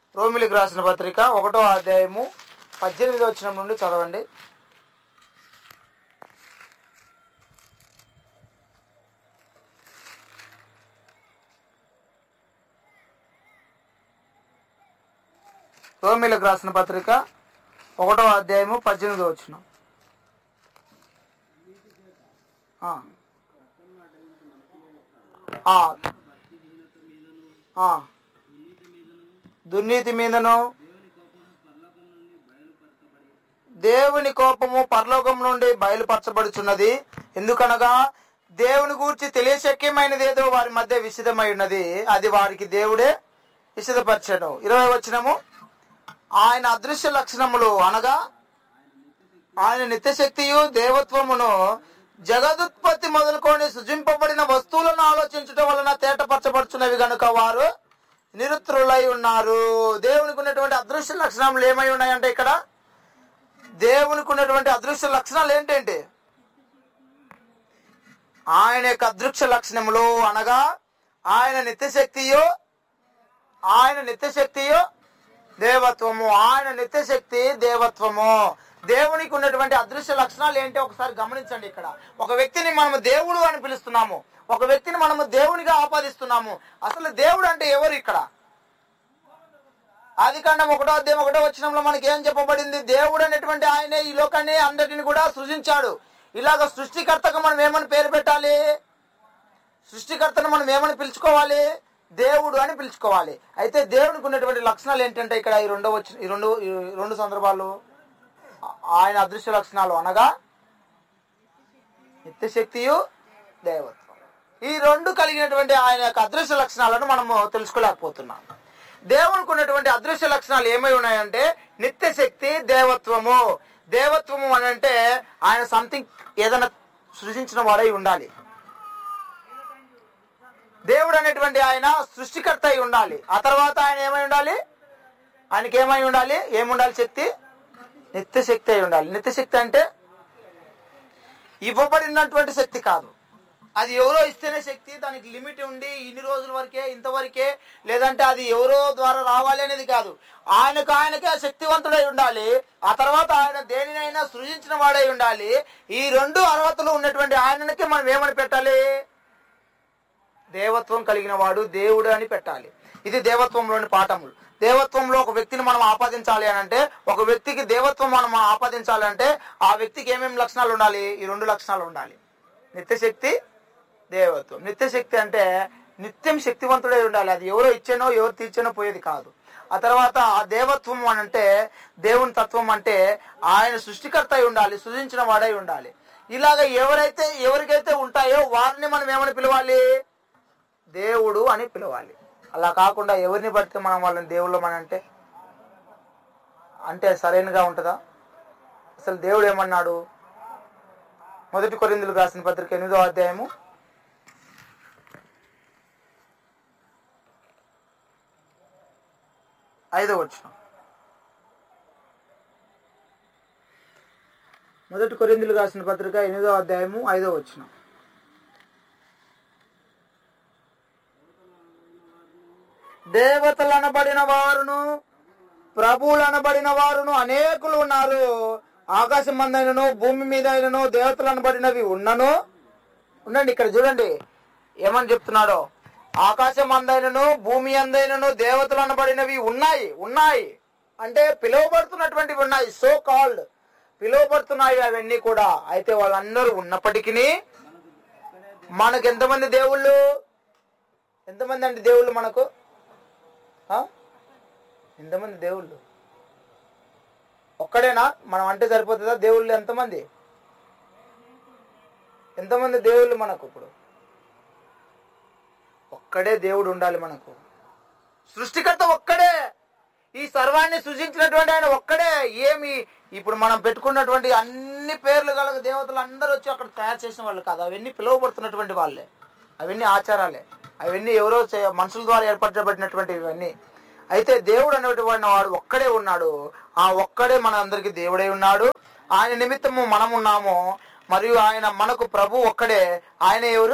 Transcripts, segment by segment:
రోమిలికి రాసిన పత్రిక ఒకటో అధ్యాయము పద్దెనిమిది వచ్చిన నుండి చదవండి రోమిలకు రాసిన పత్రిక ఒకటో అధ్యాయము పద్దెనిమిది వచ్చిన ఆ. ఆ. ఆ. దుర్నీతి మీదను దేవుని కోపము పరలోకం నుండి బయలుపరచబడుచున్నది ఎందుకనగా దేవుని గూర్చి తెలియశక్యమైనది ఏదో వారి మధ్య విషిదమై ఉన్నది అది వారికి దేవుడే విషదపరచను ఇరవై వచ్చినము ఆయన అదృశ్య లక్షణములు అనగా ఆయన నిత్యశక్తియు దేవత్వమును జగదుత్పత్తి మొదలుకొని సృజింపబడిన వస్తువులను ఆలోచించడం వలన తేటపరచబడుచున్నవి గనుక వారు నిరుత్రులై ఉన్నారు దేవునికి ఉన్నటువంటి అదృశ్య లక్షణములు ఏమై ఉన్నాయంటే ఇక్కడ దేవునికి ఉన్నటువంటి అదృశ్య లక్షణాలు ఏంటంటే ఆయన యొక్క అదృశ్య లక్షణములు అనగా ఆయన నిత్యశక్తియు ఆయన నిత్యశక్తియు దేవత్వము ఆయన నిత్యశక్తి దేవత్వము దేవునికి ఉన్నటువంటి అదృశ్య లక్షణాలు ఏంటి ఒకసారి గమనించండి ఇక్కడ ఒక వ్యక్తిని మనము దేవుడు అని పిలుస్తున్నాము ఒక వ్యక్తిని మనము దేవునిగా ఆపాదిస్తున్నాము అసలు దేవుడు అంటే ఎవరు ఇక్కడ ఆది కాండం ఒకటో అధ్యాయం ఒకటో వచ్చినంలో మనకి ఏం చెప్పబడింది దేవుడు అనేటువంటి ఆయనే ఈ లోకాన్ని అందరిని కూడా సృజించాడు ఇలాగ సృష్టికర్తకు మనం ఏమని పేరు పెట్టాలి సృష్టికర్తను మనం ఏమని పిలుచుకోవాలి దేవుడు అని పిలుచుకోవాలి అయితే దేవునికి ఉన్నటువంటి లక్షణాలు ఏంటంటే ఇక్కడ ఈ రెండో వచ్చిన ఈ రెండు ఈ రెండు సందర్భాలు ఆ- ఆయన అదృశ్య లక్షణాలు అనగా నిత్యశక్తియు దేవత్వం ఈ రెండు కలిగినటువంటి ఆయన యొక్క అదృశ్య లక్షణాలను మనము తెలుసుకోలేకపోతున్నాం దేవునికి ఉన్నటువంటి అదృశ్య లక్షణాలు ఏమై ఉన్నాయంటే నిత్యశక్తి దేవత్వము దేవత్వము అని అంటే ఆయన సంథింగ్ ఏదైనా సృజించిన వాడై ఉండాలి దేవుడు అనేటువంటి ఆయన సృష్టికర్త అయి ఉండాలి ఆ తర్వాత ఆయన ఏమై ఉండాలి ఆయనకి ఏమై ఉండాలి ఏముండాలి శక్తి నిత్యశక్తి అయి ఉండాలి నిత్యశక్తి అంటే ఇవ్వబడినటువంటి శక్తి కాదు అది ఎవరో ఇస్తేనే శక్తి దానికి లిమిట్ ఉండి ఇన్ని రోజుల వరకే ఇంతవరకే లేదంటే అది ఎవరో ద్వారా రావాలి అనేది కాదు ఆయనకు ఆయనకే శక్తివంతుడై ఉండాలి ఆ తర్వాత ఆయన దేనినైనా సృజించిన వాడై ఉండాలి ఈ రెండు అర్హతలు ఉన్నటువంటి ఆయనకి మనం ఏమని పెట్టాలి దేవత్వం కలిగిన వాడు దేవుడు అని పెట్టాలి ఇది దేవత్వంలోని పాఠములు దేవత్వంలో ఒక వ్యక్తిని మనం ఆపాదించాలి అని అంటే ఒక వ్యక్తికి దేవత్వం మనం ఆపాదించాలి అంటే ఆ వ్యక్తికి ఏమేమి లక్షణాలు ఉండాలి ఈ రెండు లక్షణాలు ఉండాలి నిత్యశక్తి దేవత్వం నిత్యశక్తి అంటే నిత్యం శక్తివంతుడై ఉండాలి అది ఎవరో ఇచ్చానో ఎవరు తీర్చానో పోయేది కాదు ఆ తర్వాత ఆ దేవత్వం అని అంటే దేవుని తత్వం అంటే ఆయన సృష్టికర్త అయి ఉండాలి సృజించిన వాడై ఉండాలి ఇలాగ ఎవరైతే ఎవరికైతే ఉంటాయో వారిని మనం ఏమని పిలవాలి దేవుడు అని పిలవాలి అలా కాకుండా ఎవరిని పడితే మనం వాళ్ళని దేవుళ్ళు మన అంటే అంటే సరైనగా ఉంటుందా అసలు దేవుడు ఏమన్నాడు మొదటి కొరిందులు రాసిన పత్రిక ఎనిమిదో అధ్యాయము ఐదో వచ్చిన మొదటి కొరిందులు రాసిన పత్రిక ఎనిమిదో అధ్యాయము ఐదో వచ్చిన దేవతలు అనబడిన వారును ప్రభువులు అనబడిన వారును అనేకులు ఉన్నారు ఆకాశం మందైనను భూమి మీద అయినను దేవతలు అనబడినవి ఉన్నను ఉండండి ఇక్కడ చూడండి ఏమని చెప్తున్నాడో ఆకాశం అందైనను భూమి అందైనను దేవతలు అనబడినవి ఉన్నాయి ఉన్నాయి అంటే పిలువబడుతున్నటువంటివి ఉన్నాయి సో కాల్డ్ పిలువబడుతున్నాయి అవన్నీ కూడా అయితే వాళ్ళందరూ ఉన్నప్పటికీ మనకు ఎంతమంది దేవుళ్ళు ఎంతమంది అండి దేవుళ్ళు మనకు ఆ? ఎంతమంది దేవుళ్ళు ఒక్కడేనా మనం అంటే సరిపోతుందా దేవుళ్ళు ఎంతమంది ఎంతమంది దేవుళ్ళు మనకు ఇప్పుడు ఒక్కడే దేవుడు ఉండాలి మనకు సృష్టికర్త ఒక్కడే ఈ సర్వాన్ని సృజించినటువంటి ఆయన ఒక్కడే ఏమి ఇప్పుడు మనం పెట్టుకున్నటువంటి అన్ని పేర్లు గల దేవతలు అందరూ వచ్చి అక్కడ తయారు చేసిన వాళ్ళు కాదు అవన్నీ పిలువబడుతున్నటువంటి వాళ్ళే అవన్నీ ఆచారాలే అవన్నీ ఎవరో చే- మనుషుల ద్వారా ఏర్పరచబడినటువంటి ఇవన్నీ అయితే దేవుడు అనేటువంటి వాడు ఒక్కడే ఉన్నాడు ఆ ఒక్కడే మన అందరికి దేవుడై ఉన్నాడు ఆయన నిమిత్తము మనం ఉన్నాము మరియు ఆయన మనకు ప్రభు ఒక్కడే ఆయన ఎవరు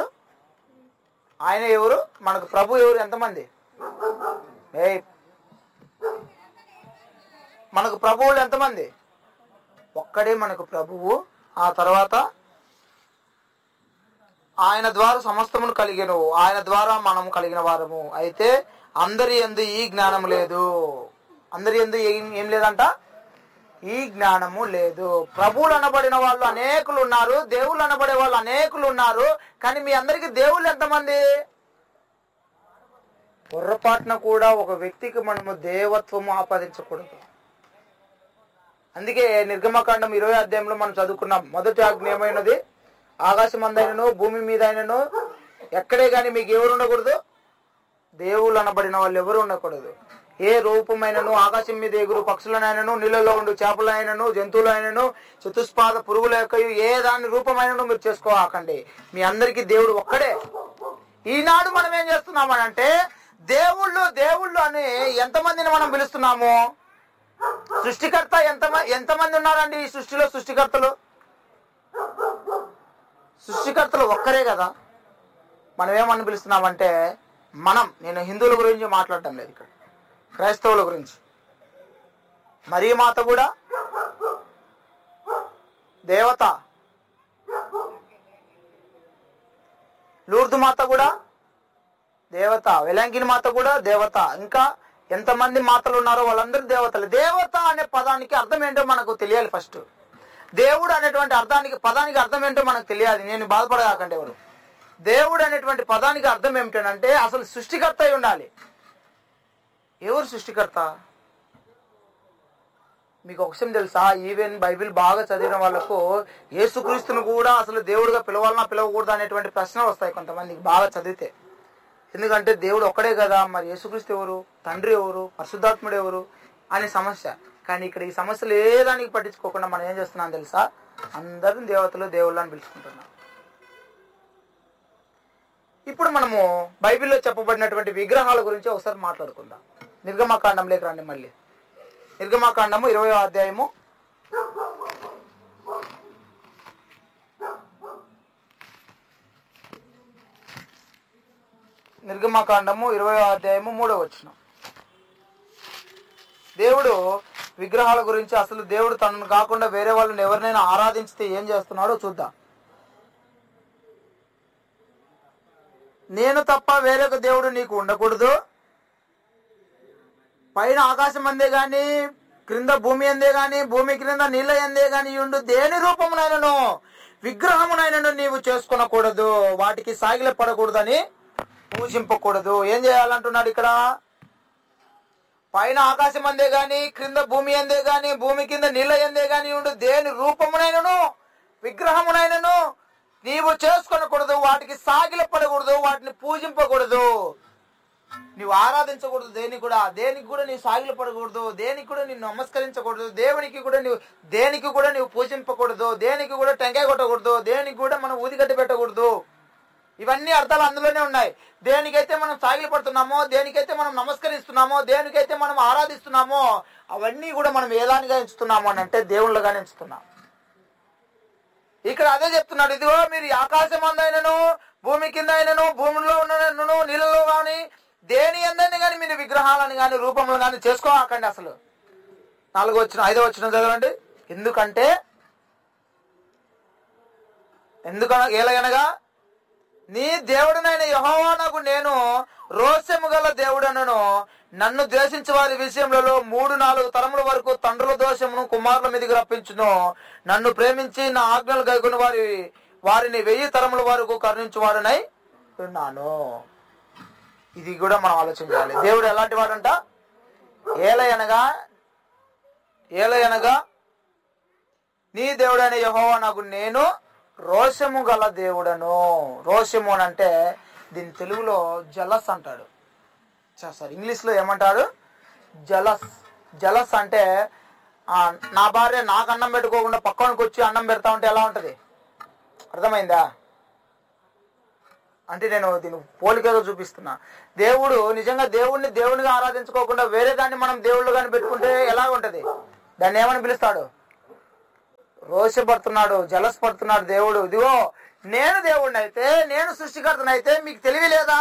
ఆయన ఎవరు మనకు ప్రభు ఎవరు ఎంతమంది ఏయ్ మనకు ప్రభువులు ఎంతమంది ఒక్కడే మనకు ప్రభువు ఆ తర్వాత ఆయన ద్వారా సమస్తమును కలిగెను ఆయన ద్వారా మనము కలిగిన వారము అయితే అందరి ఎందు ఈ జ్ఞానం లేదు అందరి ఎందు ఏం ఏం లేదంట ఈ జ్ఞానము లేదు ప్రభువులు అనబడిన వాళ్ళు అనేకులు ఉన్నారు దేవుళ్ళు అనబడే వాళ్ళు అనేకులు ఉన్నారు కానీ మీ అందరికి దేవుళ్ళు ఎంతమంది పొర్రపాటున కూడా ఒక వ్యక్తికి మనము దేవత్వము ఆపాదించకూడదు అందుకే నిర్గమకాండం ఇరవై అధ్యాయంలో మనం చదువుకున్నాం మొదటి ఆజ్ఞ ఏమైనది ఆకాశం అందైనను భూమి మీద అయినను ఎక్కడే కానీ మీకు ఎవరు ఉండకూడదు దేవుళ్ళు అనబడిన వాళ్ళు ఎవరు ఉండకూడదు ఏ రూపమైనను ఆకాశం మీద ఎగురు పక్షులనైనను నీళ్ళలో ఉండు చేపలైనను జంతువులైనను చతుష్పాద పురుగుల యొక్క ఏ దాని రూపమైనను మీరు చేసుకోకండి మీ అందరికీ దేవుడు ఒక్కడే ఈనాడు మనం ఏం చేస్తున్నామని అంటే దేవుళ్ళు దేవుళ్ళు అని ఎంతమందిని మనం పిలుస్తున్నాము సృష్టికర్త ఎంత ఎంతమంది ఉన్నారండి ఈ సృష్టిలో సృష్టికర్తలు సృష్టికర్తలు ఒక్కరే కదా మనం ఏమని పిలుస్తున్నామంటే మనం నేను హిందువుల గురించి మాట్లాడటం లేదు ఇక్కడ క్రైస్తవుల గురించి మరీ మాత కూడా దేవత లూర్దు మాత కూడా దేవత వెలంకిని మాత కూడా దేవత ఇంకా ఎంతమంది మాతలు ఉన్నారో వాళ్ళందరూ దేవతలు దేవత అనే పదానికి అర్థం ఏంటో మనకు తెలియాలి ఫస్ట్ దేవుడు అనేటువంటి అర్థానికి పదానికి అర్థం ఏంటో మనకు తెలియాలి నేను బాధపడగాకండి ఎవరు దేవుడు అనేటువంటి పదానికి అర్థం ఏమిటంటే అసలు సృష్టికర్త అయి ఉండాలి ఎవరు సృష్టికర్త మీకు ఒక విషయం తెలుసా ఈవెన్ బైబిల్ బాగా చదివిన వాళ్ళకు యేసుక్రీస్తును కూడా అసలు దేవుడుగా పిలవాలన్నా పిలవకూడదు అనేటువంటి ప్రశ్నలు వస్తాయి కొంతమందికి బాగా చదివితే ఎందుకంటే దేవుడు ఒక్కడే కదా మరి యేసుక్రీస్తు ఎవరు తండ్రి ఎవరు పరిశుద్ధాత్ముడు ఎవరు అనే సమస్య కానీ ఇక్కడ ఈ సమస్యలు ఏ దానికి పట్టించుకోకుండా మనం ఏం చేస్తున్నాం తెలుసా అందరం దేవతలు దేవుళ్ళు అని పిలుచుకుంటున్నాం ఇప్పుడు మనము బైబిల్లో చెప్పబడినటువంటి విగ్రహాల గురించి ఒకసారి మాట్లాడుకుందాం నిర్గమకాండంలోకి రండి మళ్ళీ నిర్గమకాండము ఇరవై అధ్యాయము నిర్గమకాండము ఇరవై అధ్యాయము మూడో వచ్చిన దేవుడు విగ్రహాల గురించి అసలు దేవుడు తనను కాకుండా వేరే వాళ్ళని ఎవరినైనా ఆరాధించితే ఏం చేస్తున్నాడో చూద్దాం నేను తప్ప వేరొక దేవుడు నీకు ఉండకూడదు పైన ఆకాశం అందే గాని క్రింద భూమి అందే గాని భూమి క్రింద నీళ్ళ అందే గాని ఉండు దేని రూపమునైనను విగ్రహమునైనను నీవు చేసుకొనకూడదు వాటికి సాగిల పడకూడదని పూజింపకూడదు ఏం చేయాలంటున్నాడు ఇక్కడ పైన ఆకాశం అందే గాని క్రింద భూమి అందే గాని భూమి కింద నీళ్ళ ఎందే గాని ఉండు దేని రూపమునైనను విగ్రహమునైనను నీవు చేసుకొనకూడదు వాటికి సాగిల పడకూడదు వాటిని పూజింపకూడదు నీవు ఆరాధించకూడదు దేనికి కూడా దేనికి కూడా నీవు సాగిల పడకూడదు దేనికి కూడా నిన్ను నమస్కరించకూడదు దేవునికి కూడా నీవు దేనికి కూడా నీవు పూజింపకూడదు దేనికి కూడా టెంకాయ కొట్టకూడదు దేనికి కూడా మనం ఊదిగడ్డి పెట్టకూడదు ఇవన్నీ అర్థాలు అందులోనే ఉన్నాయి దేనికైతే మనం సాగిలి పడుతున్నామో దేనికైతే మనం నమస్కరిస్తున్నామో దేనికైతే మనం ఆరాధిస్తున్నామో అవన్నీ కూడా మనం ఏదానిగా ఎంచుతున్నాము అని అంటే దేవుళ్ళగానే ఎంచుతున్నాం ఇక్కడ అదే చెప్తున్నాడు ఇదిగో మీరు ఈ ఆకాశం అందైనను భూమి కింద అయినను భూమిలో ఉన్నను నీళ్ళలో కానీ దేని అందైనా కానీ మీరు విగ్రహాలను కానీ రూపంలో కానీ చేసుకోకండి అసలు నాలుగో వచ్చిన ఐదో వచ్చిన చదవండి ఎందుకంటే ఎందుకన ఏలగనగా నీ దేవుడునైన యహోవానకు నేను రోషము గల దేవుడనను నన్ను ద్వేషించే వారి విషయంలో మూడు నాలుగు తరముల వరకు తండ్రుల దోషమును కుమారుల మీదకి రప్పించును నన్ను ప్రేమించి నా ఆజ్ఞలు గైకుని వారి వారిని వెయ్యి తరముల వరకు కరుణించువాడనై ఉన్నాను ఇది కూడా మనం ఆలోచించాలి దేవుడు ఎలాంటి వాడంట ఏలయనగా ఏలయనగా నీ దేవుడైన యహోవా నాకు నేను రోషము గల దేవుడను రోషము అని అంటే దీని తెలుగులో జలస్ అంటాడు సారీ ఇంగ్లీష్లో ఏమంటాడు జలస్ జలస్ అంటే ఆ, నా భార్య నాకు అన్నం పెట్టుకోకుండా పక్కనకి వచ్చి అన్నం పెడతా ఉంటే ఎలా ఉంటది అర్థమైందా అంటే నేను దీని పోలికగా చూపిస్తున్నా దేవుడు నిజంగా దేవుడిని దేవునిగా ఆరాధించుకోకుండా వేరే దాన్ని మనం దేవుళ్ళు కానీ పెట్టుకుంటే ఎలా ఉంటది దాన్ని ఏమని పిలుస్తాడు రోషపడుతున్నాడు జలస్ పడుతున్నాడు దేవుడు ఇదిగో నేను దేవుడిని అయితే నేను సృష్టికర్తనైతే మీకు తెలివి లేదా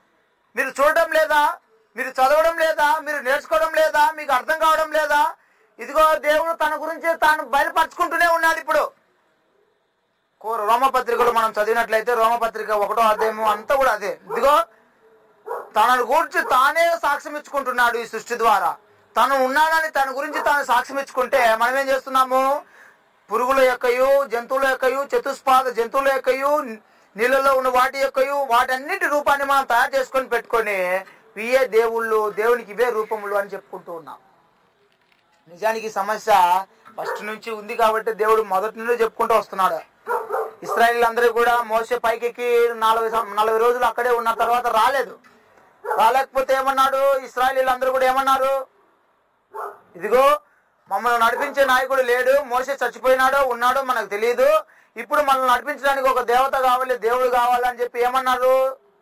మీరు చూడడం లేదా మీరు చదవడం లేదా మీరు నేర్చుకోవడం లేదా మీకు అర్థం కావడం లేదా ఇదిగో దేవుడు తన గురించి తాను బయలుపరుచుకుంటూనే ఉన్నాడు ఇప్పుడు కో- రోమపత్రికలు మనం చదివినట్లయితే రోమపత్రిక ఒకటో అధ్యాయము అంతా కూడా అదే ఇదిగో తనను గురించి తానే సాక్ష్యం ఇచ్చుకుంటున్నాడు ఈ సృష్టి ద్వారా తను ఉన్నాడని తన గురించి తాను సాక్ష్యం ఇచ్చుకుంటే మనం ఏం చేస్తున్నాము పురుగుల యొక్కయు జంతువుల యొక్కయు చతుష్పాద జంతువుల యొక్కయు నీళ్ళలో ఉన్న వాటి యొక్కయు వాటన్నిటి రూపాన్ని మనం తయారు చేసుకొని పెట్టుకొని ఇవే దేవుళ్ళు దేవునికి ఇవే రూపములు అని చెప్పుకుంటూ ఉన్నాం నిజానికి ఈ సమస్య ఫస్ట్ నుంచి ఉంది కాబట్టి దేవుడు మొదటి నుండి చెప్పుకుంటూ వస్తున్నాడు ఇస్రాయిల్ అందరూ కూడా మోసే పైకెక్కి నలభై సం- నలభై రోజులు అక్కడే ఉన్న తర్వాత రాలేదు రాలేకపోతే ఏమన్నాడు ఇస్రాయిల్ అందరూ కూడా ఏమన్నారు ఇదిగో మమ్మల్ని నడిపించే నాయకుడు లేడు మోసే చచ్చిపోయినాడో ఉన్నాడో మనకు తెలియదు ఇప్పుడు మనల్ని నడిపించడానికి ఒక దేవత కావాలి దేవుడు కావాలని చెప్పి ఏమన్నారు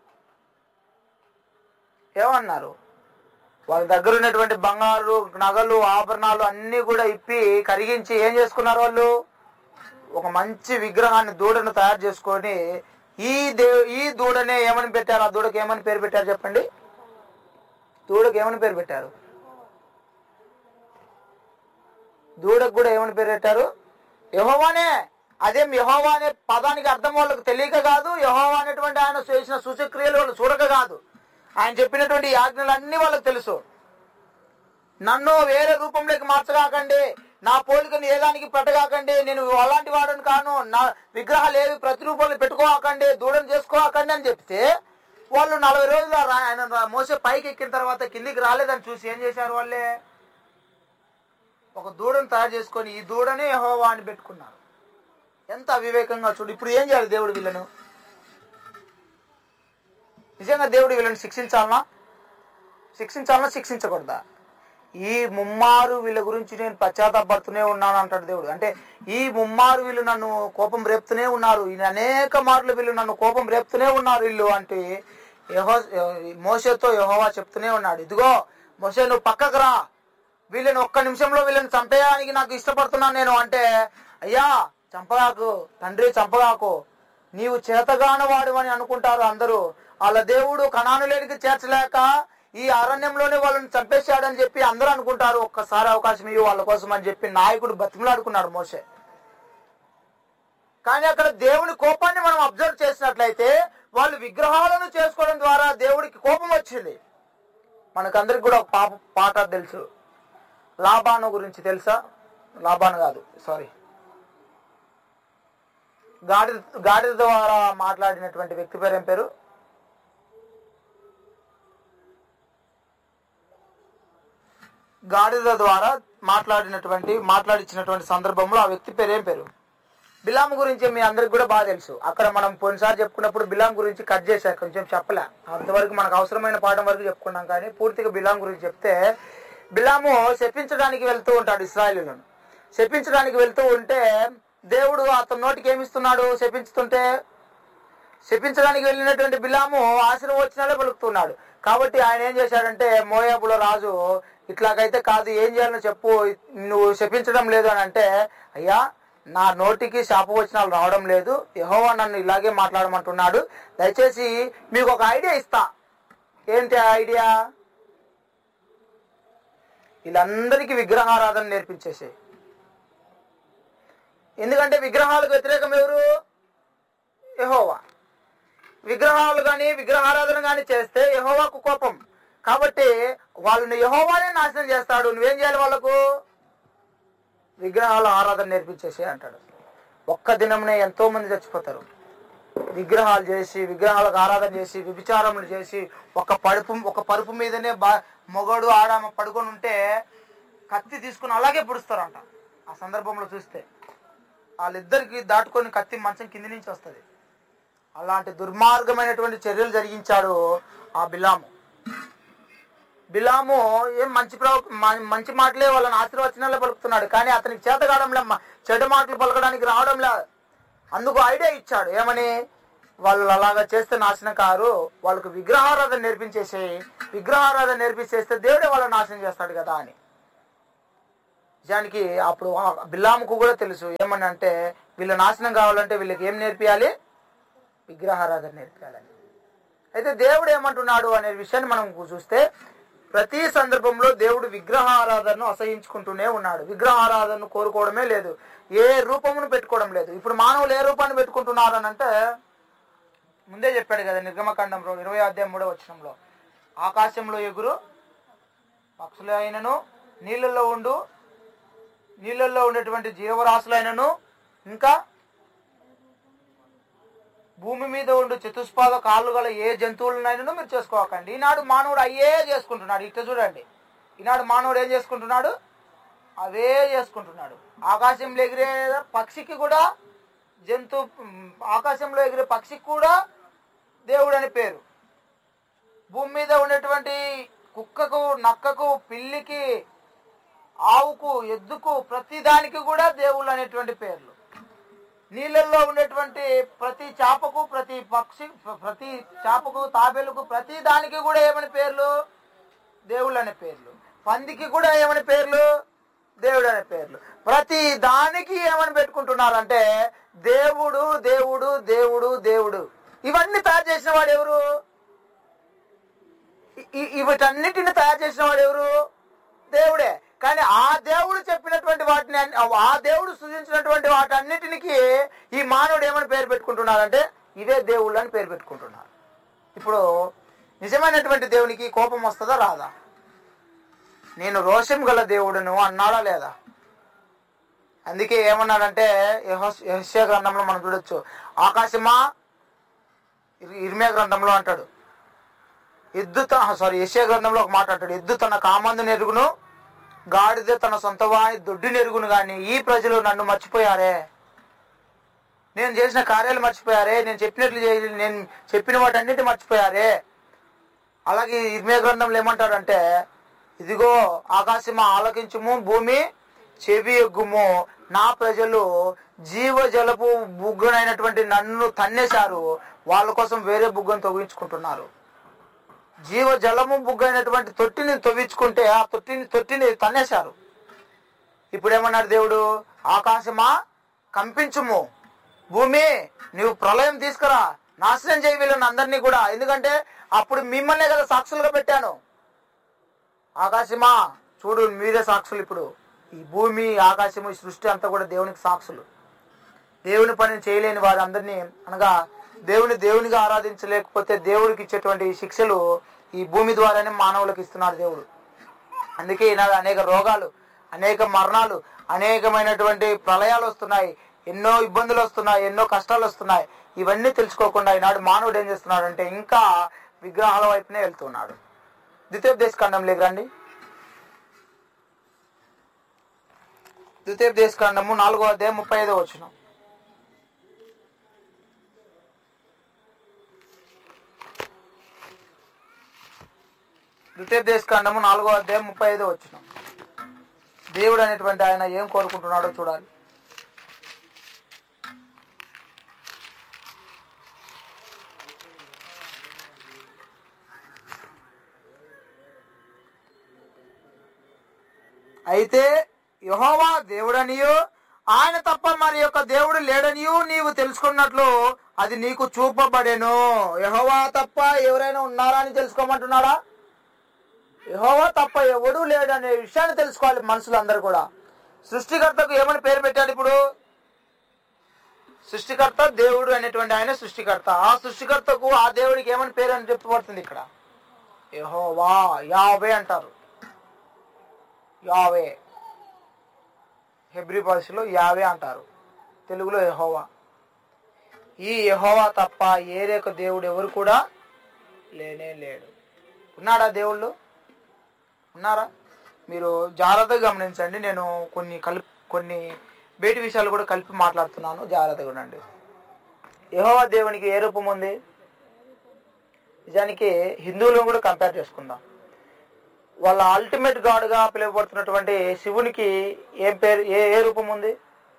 ఏమన్నారు వాళ్ళ దగ్గర ఉన్నటువంటి బంగారు నగలు ఆభరణాలు అన్ని కూడా ఇప్పి కరిగించి ఏం చేసుకున్నారు వాళ్ళు ఒక మంచి విగ్రహాన్ని దూడను తయారు చేసుకొని ఈ దే ఈ దూడనే ఏమని పెట్టారు ఆ దూడకి ఏమని పేరు పెట్టారు చెప్పండి దూడకి ఏమని పేరు పెట్టారు దూడకు కూడా ఏమని పేరు పెట్టారు యహోవానే అదేం యహోవా అనే పదానికి అర్థం వాళ్ళకి తెలియక కాదు యహోవా అనేటువంటి ఆయన చేసిన సూచక్రియలు వాళ్ళు చూడక కాదు ఆయన చెప్పినటువంటి ఆజ్ఞలన్నీ వాళ్ళకి తెలుసు నన్ను వేరే రూపంలోకి మార్చగాకండి నా పోలికను ఏదానికి పెట్టగాకండి నేను అలాంటి వాడని కాను నా విగ్రహాలు ఏవి ప్రతిరూపంలో పెట్టుకోకండి దూడం చేసుకోకండి అని చెప్తే వాళ్ళు నలభై రోజులు ఆ రా- ఆయన రా- మోసే పైకి ఎక్కిన తర్వాత కిందికి రాలేదని చూసి ఏం చేశారు వాళ్ళే ఒక దూడను తయారు చేసుకొని ఈ దూడనే యెహోవా అని పెట్టుకున్నారు ఎంత అవివేకంగా చూడు ఇప్పుడు ఏం చేయాలి దేవుడు వీళ్ళను నిజంగా దేవుడు వీళ్ళని శిక్షించాలనా శిక్షించాలనా శిక్షించకూడదా ఈ ముమ్మారు వీళ్ళ గురించి నేను పశ్చాత్తాపడుతూనే ఉన్నాను అంటాడు దేవుడు అంటే ఈ ముమ్మారు వీళ్ళు నన్ను కోపం రేపుతూనే ఉన్నారు ఈ అనేక మార్లు వీళ్ళు నన్ను కోపం రేపుతూనే ఉన్నారు వీళ్ళు అంటే యహో మోసతో యహోవా చెప్తూనే ఉన్నాడు ఇదిగో మోసే నువ్వు పక్కకు రా వీళ్ళని ఒక్క నిమిషంలో వీళ్ళని చంపేయడానికి నాకు ఇష్టపడుతున్నాను నేను అంటే అయ్యా చంపగాకు తండ్రి చంపగాకు నీవు చేతగాని వాడు అని అనుకుంటారు అందరూ వాళ్ళ దేవుడు కణానులేనికి చేర్చలేక ఈ అరణ్యంలోనే వాళ్ళని చంపేశాడని చెప్పి అందరూ అనుకుంటారు ఒక్కసారి అవకాశం ఇవ్వు వాళ్ళ కోసం అని చెప్పి నాయకుడు బతిమలాడుకున్నాడు మోసే కానీ అక్కడ దేవుని కోపాన్ని మనం అబ్జర్వ్ చేసినట్లయితే వాళ్ళు విగ్రహాలను చేసుకోవడం ద్వారా దేవుడికి కోపం వచ్చింది మనకందరికి కూడా ఒక పాప పాట తెలుసు లాభాను గురించి తెలుసా లాభాను కాదు సారీ గాడిద గాడిద ద్వారా మాట్లాడినటువంటి వ్యక్తి పేరు ఏం పేరు గాడిద ద్వారా మాట్లాడినటువంటి మాట్లాడించినటువంటి సందర్భంలో ఆ వ్యక్తి పేరు ఏం పేరు బిలాం గురించి మీ అందరికి కూడా బాగా తెలుసు అక్కడ మనం పోయినసారి చెప్పుకున్నప్పుడు బిలాం గురించి కట్ చేశారు కొంచెం చెప్పలే అంతవరకు మనకు అవసరమైన పాఠం వరకు చెప్పుకున్నాం కానీ పూర్తిగా బిలాం గురించి చెప్తే బిలాము శపించడానికి వెళ్తూ ఉంటాడు ఇస్రాయలీలను శపించడానికి వెళ్తూ ఉంటే దేవుడు అతని నోటికి ఏమిస్తున్నాడు శపించుతుంటే శపించడానికి వెళ్ళినటువంటి బిలాము ఆశీర్వచనాలే పలుకుతున్నాడు కాబట్టి ఆయన ఏం చేశాడంటే మోయాబుల రాజు ఇట్లాగైతే కాదు ఏం చేయాలో చెప్పు నువ్వు శపించడం లేదు అని అంటే అయ్యా నా నోటికి శాపవచనాలు రావడం లేదు యెహోవా నన్ను ఇలాగే మాట్లాడమంటున్నాడు దయచేసి మీకు ఒక ఐడియా ఇస్తా ఏంటి ఆ ఐడియా వీళ్ళందరికీ విగ్రహారాధన నేర్పించేసే ఎందుకంటే విగ్రహాలకు వ్యతిరేకం ఎవరు యెహోవా విగ్రహాలు కానీ విగ్రహారాధన కానీ చేస్తే యహోవాకు కోపం కాబట్టి వాళ్ళని యహోవానే నాశనం చేస్తాడు నువ్వేం చేయాలి వాళ్ళకు విగ్రహాల ఆరాధన నేర్పించేసి అంటాడు ఒక్క దినంనే ఎంతో మంది చచ్చిపోతారు విగ్రహాలు చేసి విగ్రహాలకు ఆరాధన చేసి విభిచారములు చేసి ఒక పడుపు ఒక పరుపు మీదనే బా మొగడు ఆడామ పడుకొని ఉంటే కత్తి తీసుకుని అలాగే పుడుస్తారంట ఆ సందర్భంలో చూస్తే వాళ్ళిద్దరికి దాటుకొని కత్తి మంచం కింది నుంచి వస్తుంది అలాంటి దుర్మార్గమైనటువంటి చర్యలు జరిగించాడు ఆ బిలాము బిలాము ఏం మంచి ప్రవ- మ- మంచి మాటలే వాళ్ళని ఆశీర్వచనాలే పలుకుతున్నాడు కానీ అతనికి చేత కావడంలే మ- చెడు మాటలు పలకడానికి రావడంలే అందుకు ఐడియా ఇచ్చాడు ఏమని వాళ్ళు అలాగా చేస్తే నాశనం కారు వాళ్ళకు విగ్రహారాధన నేర్పించేసి విగ్రహారాధన నేర్పించేస్తే దేవుడే వాళ్ళని నాశనం చేస్తాడు కదా అని నిజానికి అప్పుడు ఆ బిల్లాముకు కూడా తెలుసు ఏమని అంటే వీళ్ళ నాశనం కావాలంటే వీళ్ళకి ఏం నేర్పియాలి విగ్రహారాధన నేర్పాలని అయితే దేవుడు ఏమంటున్నాడు అనే విషయాన్ని మనం చూస్తే ప్రతి సందర్భంలో దేవుడు విగ్రహారాధనను అసహించుకుంటూనే ఉన్నాడు విగ్రహారాధనను కోరుకోవడమే లేదు ఏ రూపమును పెట్టుకోవడం లేదు ఇప్పుడు మానవులు ఏ రూపాన్ని పెట్టుకుంటున్నారు అని అంటే ముందే చెప్పాడు కదా నిర్గమకాండంలో ఇరవై అధ్యాయం మూడో వచనంలో ఆకాశంలో ఎగురు పక్షులు అయినను నీళ్ళల్లో ఉండు నీళ్ళల్లో ఉండేటువంటి జీవరాశులైనను ఇంకా భూమి మీద ఉండు చతుష్పాద కాళ్ళు గల ఏ జంతువులనైనా మీరు చేసుకోకండి ఈనాడు మానవుడు అయ్యే చేసుకుంటున్నాడు ఇట్లా చూడండి ఈనాడు మానవుడు ఏం చేసుకుంటున్నాడు అవే చేసుకుంటున్నాడు ఆకాశంలో ఎగిరే పక్షికి కూడా జంతు ఉమ్, ఆకాశంలో ఎగిరే పక్షికి కూడా దేవుడు అని పేరు భూమి మీద ఉండేటువంటి కుక్కకు నక్కకు పిల్లికి ఆవుకు ఎద్దుకు ప్రతి దానికి కూడా దేవుళ్ళు అనేటువంటి పేర్లు నీళ్ళల్లో ఉండేటువంటి ప్రతి చేపకు ప్రతి పక్షి ప్రతి చేపకు తాబేలుకు ప్రతి దానికి కూడా ఏమని పేర్లు దేవుళ్ళు అనే పేర్లు పందికి కూడా ఏమని పేర్లు దేవుడు అనే పేర్లు ప్రతి దానికి ఏమని పెట్టుకుంటున్నారంటే దేవుడు దేవుడు దేవుడు దేవుడు ఇవన్నీ తయారు చేసిన వాడు ఎవరు ఇ- ఇ- వీటన్నిటిని తయారు చేసిన వాడు ఎవరు దేవుడే కానీ ఆ దేవుడు చెప్పినటువంటి వాటిని అన్ని- ఆ దేవుడు సృజించినటువంటి వాటన్నిటినికి ఈ మానవుడు ఏమని పేరు పెట్టుకుంటున్నారంటే ఇవే దేవుళ్ళు అని పేరు పెట్టుకుంటున్నారు ఇప్పుడు నిజమైనటువంటి దేవునికి కోపం వస్తుందా రాదా నేను రోషం గల దేవుడును అన్నాడా లేదా అందుకే ఏమన్నాడంటే యహస్య గ్రంథంలో మనం చూడొచ్చు ఆకాశమా ఇర్- ఇర్మియా గ్రంథంలో అంటాడు ఎద్దు సారీ యశ్యా గ్రంథంలో ఒక మాట అంటాడు ఎద్దు తన కామందు నెరుగును గాడిద తన సొంత వాణి దొడ్డి నెరుగును గాని ఈ ప్రజలు నన్ను మర్చిపోయారే నేను చేసిన కార్యాలు మర్చిపోయారే నేను చెప్పినట్లు చేయ నేను చెప్పిన వాటన్నిటి మర్చిపోయారే అలాగే ఇర్మియా గ్రంథంలో ఏమంటాడంటే ఇదిగో ఆకాశమా ఆలకించుము భూమి చెవి ఎగ్గుము నా ప్రజలు జీవజలపు బుగ్గనైనటువంటి నన్ను తన్నేశారు వాళ్ళ కోసం వేరే బుగ్గను తొగించుకుంటున్నారు జీవ జలము బుగ్గైనటువంటి తొట్టిని తవ్వించుకుంటే ఆ తొట్టిని తొట్టిని తన్నేశారు ఇప్పుడు ఏమన్నాడు దేవుడు ఆకాశమా కంపించుము భూమి నువ్వు ప్రళయం తీసుకురా నాశనం చేయి వీళ్ళని అందరినీ కూడా ఎందుకంటే అప్పుడు మిమ్మల్నే కదా సాక్షులుగా పెట్టాను ఆకాశమా చూడు మీరే సాక్షులు ఇప్పుడు ఈ భూమి ఆకాశము ఈ సృష్టి అంతా కూడా దేవునికి సాక్షులు దేవుని పని చేయలేని వారందరినీ అనగా దేవుని దేవునిగా ఆరాధించలేకపోతే దేవుడికి ఇచ్చేటువంటి శిక్షలు ఈ భూమి ద్వారానే మానవులకు ఇస్తున్నాడు దేవుడు అందుకే ఈనాడు అనేక రోగాలు అనేక మరణాలు అనేకమైనటువంటి ప్రళయాలు వస్తున్నాయి ఎన్నో ఇబ్బందులు వస్తున్నాయి ఎన్నో కష్టాలు వస్తున్నాయి ఇవన్నీ తెలుసుకోకుండా ఈనాడు మానవుడు ఏం చేస్తున్నాడు అంటే ఇంకా విగ్రహాల వైపునే వెళ్తున్నాడు ద్వితీయోపదేశ ఖండంలోకి రండి ద్వితీయోపదేశ ఖండము నాలుగో అధ్యాయం ముప్పై ఐదో వచ్చిన ద్వితీయోపదేశ ఖండము నాలుగో అధ్యాయం ముప్పై ఐదో వచ్చిన దేవుడు అనేటువంటి ఆయన ఏం కోరుకుంటున్నాడో చూడాలి అయితే యహోవా దేవుడనియు ఆయన తప్ప మరి యొక్క దేవుడు లేడనియు నీవు తెలుసుకున్నట్లు అది నీకు చూపబడెను యహోవా తప్ప ఎవరైనా ఉన్నారా అని తెలుసుకోమంటున్నాడా యహోవా తప్ప ఎవడూ లేడు అనే విషయాన్ని తెలుసుకోవాలి మనుషులందరూ కూడా సృష్టికర్తకు ఏమని పేరు పెట్టాడు ఇప్పుడు సృష్టికర్త దేవుడు అనేటువంటి ఆయన సృష్టికర్త ఆ సృష్టికర్తకు ఆ దేవుడికి ఏమని పేరు అని చెప్పబడుతుంది ఇక్కడ యహోవా యావే అంటారు యావే హెబ్రి భాషలో యావే అంటారు తెలుగులో యహోవా ఈ యహోవా తప్ప ఏరేక దేవుడు ఎవరు కూడా లేనే లేడు ఉన్నాడా దేవుళ్ళు ఉన్నారా మీరు జాగ్రత్తగా గమనించండి నేను కొన్ని కలిపి కొన్ని బయటి విషయాలు కూడా కలిపి మాట్లాడుతున్నాను జాగ్రత్తగా ఉండండి యహోవా దేవునికి ఏ రూపం ఉంది నిజానికి హిందువులను కూడా కంపేర్ చేసుకుందాం వాళ్ళ అల్టిమేట్ గాడ్ గా పిలువబడుతున్నటువంటి శివునికి ఏం పేరు ఏ ఏ రూపం ఉంది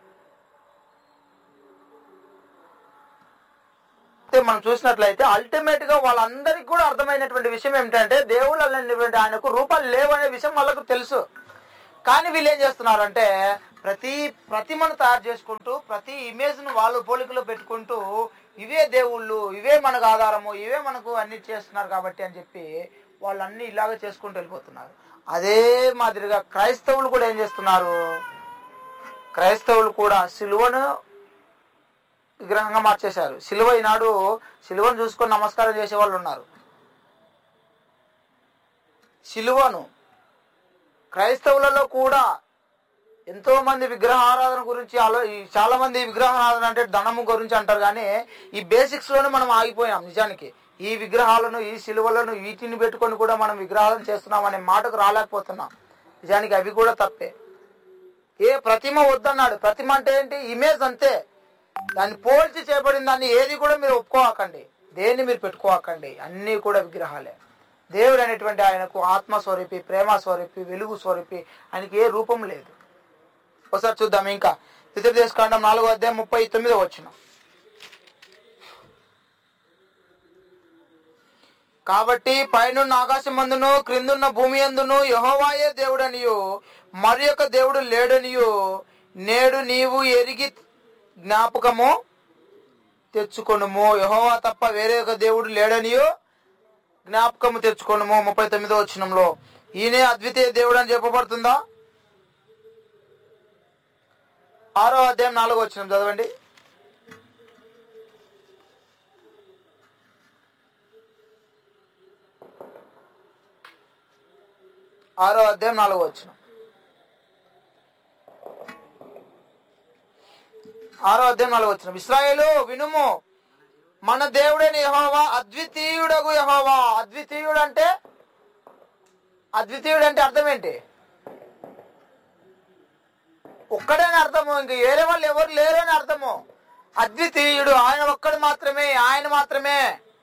అయితే మనం చూసినట్లయితే అల్టిమేట్ గా వాళ్ళందరికీ కూడా అర్థమైనటువంటి విషయం ఏమిటంటే దేవుళ్ళు అనేటువంటి ఆయనకు రూపాలు లేవు అనే విషయం వాళ్ళకు తెలుసు కానీ వీళ్ళు ఏం చేస్తున్నారంటే ప్రతి ప్రతిమను తయారు చేసుకుంటూ ప్రతి ఇమేజ్ ను వాళ్ళు పోలికలో పెట్టుకుంటూ ఇవే దేవుళ్ళు ఇవే మనకు ఆధారము ఇవే మనకు అన్ని చేస్తున్నారు కాబట్టి అని చెప్పి వాళ్ళన్నీ ఇలాగే చేసుకుంటూ వెళ్ళిపోతున్నారు అదే మాదిరిగా క్రైస్తవులు కూడా ఏం చేస్తున్నారు క్రైస్తవులు కూడా సిలువను విగ్రహంగా మార్చేశారు సిలువ ఈనాడు సిలువను చూసుకొని నమస్కారం చేసే వాళ్ళు ఉన్నారు సిలువను క్రైస్తవులలో కూడా ఎంతో మంది విగ్రహారాధన గురించి ఆలో ఈ చాలా మంది విగ్రహారాధన అంటే ధనము గురించి అంటారు కానీ ఈ బేసిక్స్ లోనే మనం ఆగిపోయాం నిజానికి ఈ విగ్రహాలను ఈ సిలువలను వీటిని పెట్టుకొని కూడా మనం విగ్రహాలను చేస్తున్నాం అనే మాటకు రాలేకపోతున్నాం నిజానికి అవి కూడా తప్పే ఏ ప్రతిమ వద్దన్నాడు ప్రతిమ అంటే ఏంటి ఇమేజ్ అంతే దాన్ని పోల్చి చేయబడిన దాన్ని ఏది కూడా మీరు ఒప్పుకోకండి దేన్ని మీరు పెట్టుకోకండి అన్నీ కూడా విగ్రహాలే దేవుడు అనేటువంటి ఆయనకు ఆత్మ స్వరూపి ప్రేమ స్వరూపి వెలుగు స్వరూపి ఆయనకి ఏ రూపం లేదు ఒకసారి చూద్దాం ఇంకా ఇతర తీసుకుంటాం నాలుగో అధ్యాయం ముప్పై తొమ్మిదో వచ్చిన కాబట్టి పైనున్న ఆకాశం మందును క్రిందున్న భూమి అందును యహోవాయే దేవుడనియు మరి యొక్క దేవుడు లేడనియు నేడు నీవు ఎరిగి జ్ఞాపకము తెచ్చుకొనుము యహోవా తప్ప వేరే ఒక దేవుడు లేడనియు జ్ఞాపకము తెచ్చుకొనుము ముప్పై తొమ్మిదో వచ్చినంలో ఈయనే అద్వితీయ దేవుడు అని చెప్పబడుతుందా ఆరో అధ్యాయం నాలుగో వచ్చిన చదవండి ఆరో అధ్యాయం నాలుగో వచ్చిన ఆరో అధ్యాయం నాలుగో వచ్చిన ఇస్రాయేలు వినుము మన దేవుడైన యహోవా అద్వితీయుడగు యహోవా అద్వితీయుడు అంటే అద్వితీయుడు అంటే అర్థం ఏంటి ఒక్కడని అర్థము ఇంక వేరే వాళ్ళు ఎవరు లేరు అని అర్థము అద్వితీయుడు ఆయన ఒక్కడు మాత్రమే ఆయన మాత్రమే